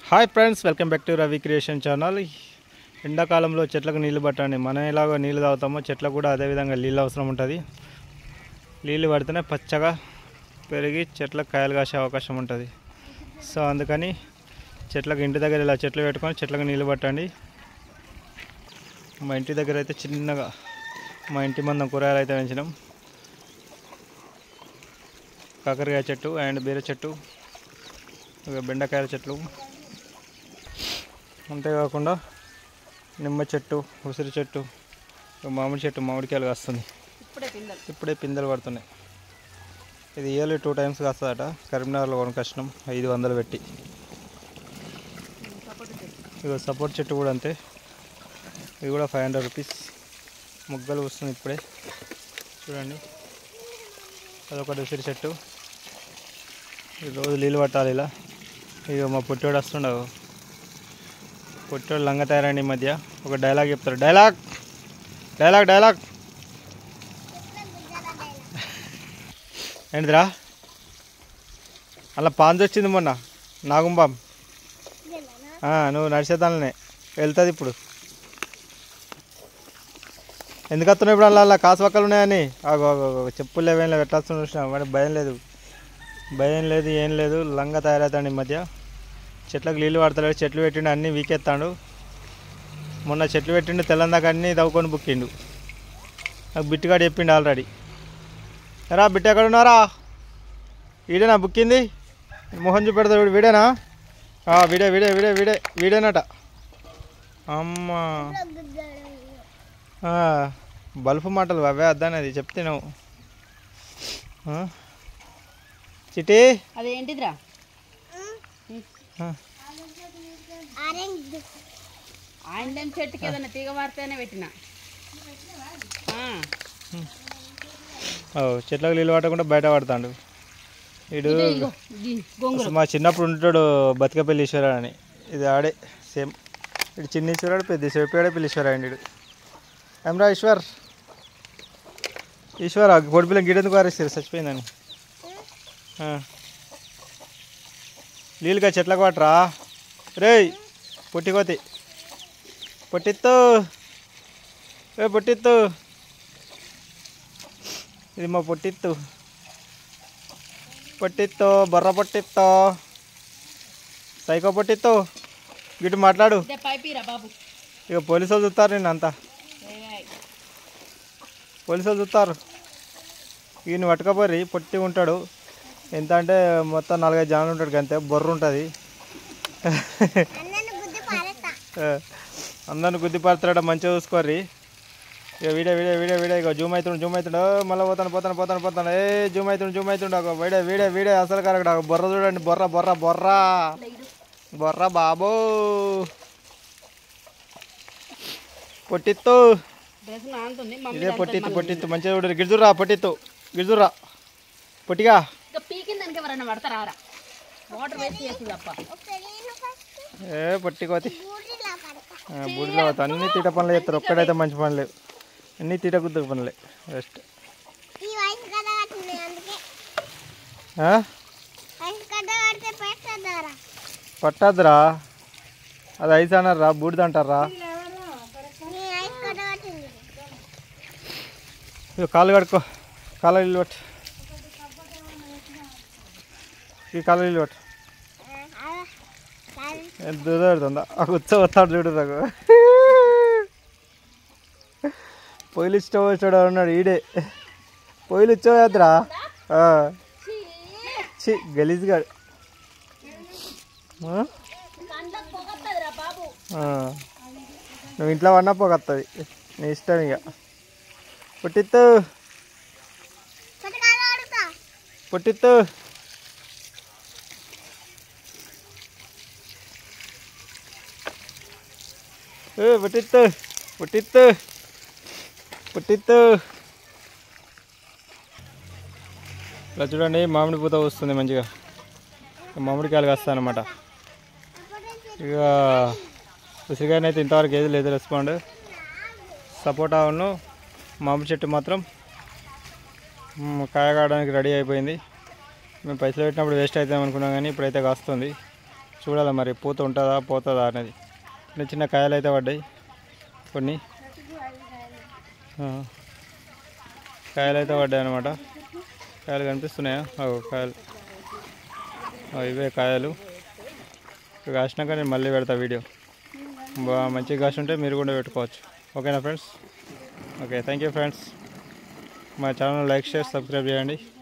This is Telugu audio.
Hi friends welcome back to Ravi creation channel ఎండాకాలంలో చెట్లకు నీళ్లు పట్టండి మనం ఎలాగో నీళ్ళు తాగుతామో చెట్లకు కూడా అదే విధంగా నీళ్ళు అవసరం ఉంటుంది నీళ్ళు పడితేనే పచ్చగా పెరిగి చెట్లకు కాయలు కాసే అవకాశం ఉంటుంది సో అందుకని చెట్లకు ఇంటి దగ్గర ఇలా చెట్లు పెట్టుకొని చెట్లకు నీళ్ళు పట్టండి మా ఇంటి దగ్గర అయితే చిన్నగా మా ఇంటి మందం కూరగాయలు అయితే పెంచినాం కాకరకాయ చెట్టు అండ్ బీర చెట్టు ఇక బెండకాయల చెట్లు అంతేకాకుండా నిమ్మ చెట్టు ఉసిరి చెట్టు ఇక మామిడి చెట్టు మామిడికాయలు కాస్తుంది ఇప్పుడే పిల్లలు ఇప్పుడే పిందెలు పడుతున్నాయి ఇది ఇయర్లీ టూ టైమ్స్ కాస్తుందట కరీంనగర్లో కొనుకొచ్చినాం ఐదు వందలు పెట్టి ఇక సపోర్ట్ చెట్టు కూడా అంతే ఇది కూడా ఫైవ్ హండ్రెడ్ రూపీస్ ముగ్గలు వస్తుంది ఇప్పుడే చూడండి అదొకటి ఉసిరి చెట్టు ఈ రోజు నీళ్ళు పట్టాలి ఇలా ఇక మా పుట్టోడు వస్తుండవు పుట్టోడు లంగ తయారండి ఈ మధ్య ఒక డైలాగ్ చెప్తారు డైలాగ్ డైలాగ్ డైలాగ్ ఏంటిదిరా అలా పాంజ్ వచ్చింది మొన్న నాగుంబాం ఆ, నువ్వు నడిచేదానినే వెళ్తుంది ఇప్పుడు ఎందుకు వస్తున్నావు ఇప్పుడు అలా అలా కాసు పక్కలు ఉన్నాయని ఆగో ఆగో, ఆగో, చెప్పులు లేవేం లేవు ఎట్లా వస్తున్నావు చూసినా వాడి భయం లేదు భయం లేదు ఏం లేదు లంగా తయారవుతాడు ఈ మధ్య చెట్లకు నీళ్ళు పడతలేడు చెట్లు పెట్టిండు అన్నీ వీకెత్తాడు మొన్న చెట్లు పెట్టిండు తెల్లందాక అన్నీ తవ్వుకొని బుక్కిండు నాకు బిట్టుగాడు చెప్పిండు ఆల్రెడీ రా బిట్ట ఎక్కడ ఉన్నారా వీడేనా బుక్కింది మొహం చూపెడతాడు వీడు వీడేనా ఆ, వీడే వీడే వీడే వీడే వీడేనట అమ్మా ఆ, బల్బు మాటలు అవే అద్దనేది చెప్తే నువ్వు ఆ? చిటి అదేంటిదిరా ఆ, ఆయన చెట్టుకి ఏదైనా తీగ మారితేనే పెట్టిన ఆ, ఓ చెట్లకు నీళ్ళు పట్టకుండా బయట పడతాడు వీడు ఇదే ఇగో, ఇది గొంగుర అసలు మా చిన్నప్పుడు ఉంటాడు బతికపల్లి ఈశ్వరా అని ఇది ఆడే సేమ్ ఇటు చిన్న ఈశ్వరాడు పెద్ద ఈశ్వరుడు పేడే పెళ్లి ఈశ్వర అండి ఏమరా ఈశ్వర్ ఈశ్వర పొడి పిల్లలు గిడెందుకు వారేస్తారు చచ్చిపోయిందని ఆ. నీళ్ళుగా చెట్లకు పట్టరా రేయ్ పొట్టికోతి పొట్టిత్తు ఏ పొట్టిత్తు ఇది మా పొట్టిత్తు పొట్టిత్తు బొర్ర పొట్టిత్తు సైకో పొట్టిత్తు గిట్టు మాట్లాడు ఇదే పైపీరా బాబు ఇక పోలీసు వాళ్ళు చూస్తారు నేను అంతా ఏయ్, పోలీసు వాళ్ళు చూస్తారు ఈయన పట్టుకపోరి పొట్టి ఉంటాడు ఎంత అంటే మొత్తం నాలుగైదు జనాలు ఉంటాడు అంతే బొర్ర ఉంటుంది అందరిని గుద్ది పడతాడ మంచిగా చూసుకోర్రి ఇక వీడే వీడే వీడే వీడే ఇక జూమ్ అవుతుండు జూమ్ అవుతుండు మళ్ళీ పోతాను పోతాను పోతాను పోతాను ఏ జూమ్ అవుతుండు జూమ్ అవుతుండు ఒక వీడే వీడే వీడే అసలు కరెక్ట్ ఒక బొర్ర చూడండి బొర్ర బొర్ర బొర్ర బొర్ర బాబు పొట్టిత్తు డ్రెస్ నానుతుంది మమ్మీ ఇదే దాంతో పొట్టిత్తు మళ్ళీ పొట్టిత్తు మంచిగా చూడరు గిడుదురా పొట్టిత్తు గిడుదురా పొట్టిగా ఇంకా పీకింది దానికి ఎవరన్నా పడతారా రా వాటర్ వేస్ట్ చేస్తుంది అప్ప ఏ పొట్టి కోతి ఆ, బూడిలో పోతా అన్ని తీట పనులు చేస్తారు ఒక్కడైతే మంచి పనులు అన్ని తీట గుద్దు పనులే బెస్ట్ ఈ వయసు కదా కట్టినాయి అందుకే ఆ? వయసు కదా కడితే పెట్టద్దారా పట్టద్దురా అది ఐస్ అన్నారా బూడిద అంటారా నీ వయసు కదా కట్టింది ఇక కాళ్ళు కడుక్కో కాళ్ళ నీళ్ళు పట్టు ఈ కాళ్ళ నీళ్ళు పట్టు ఎంత దూరం పెడుతుందా ఆ ఉత్సవ వస్తాడు చూడు నాకు పొయ్యిలు ఇష్టం వచ్చాడు ఉన్నాడు ఈడే పొయ్యిలు ఇచ్చోద్రా చి గలీజ్గా ఆ? ఆ. నువ్వు ఇంట్లో వన్నా పోగొస్తుంది నీ ఇష్టం ఇక పుట్టిత్తు పట్టుకాలు అడుగుతా పుట్టిత్తు ఏ పుట్టిత్తు పుట్టిత్తు పుట్టిత్తు ఇలా చూడండి మామిడి పూత వస్తుంది మంచిగా మామిడికాయలు కాస్తాయి అన్నమాట ఇక ఉసిరికాయని అయితే ఇంతవరకు ఏది లేదు రెస్పాండ్ సపోటా ఉన్ను మామిడి చెట్టు మాత్రం మ్, కాయ కాయడానికి రెడీ అయిపోయింది మేము పైసలు పెట్టినప్పుడు వేస్ట్ అవుతాం అనుకున్నాం కానీ ఇప్పుడైతే కాస్తుంది చూడాలి మరి పూత ఉంటుందా పోతుందా అనేది చిన్న చిన్న కాయలు అయితే పడ్డాయి కొన్ని ఆ. కాయలు అయితే పడ్డాయి అనమాట కాయలు కనిపిస్తున్నాయా అగో కాయలు ఆ, ఇవే కాయలు ఇవి కాసినాక నేను మళ్ళీ పెడతా వీడియో బాగా మంచిగా కాసి ఉంటే మీరు కూడా పెట్టుకోవచ్చు ఓకేనా friends okay thank you friends మా ఛానల్ లైక్ షేర్ సబ్స్క్రైబ్ చేయండి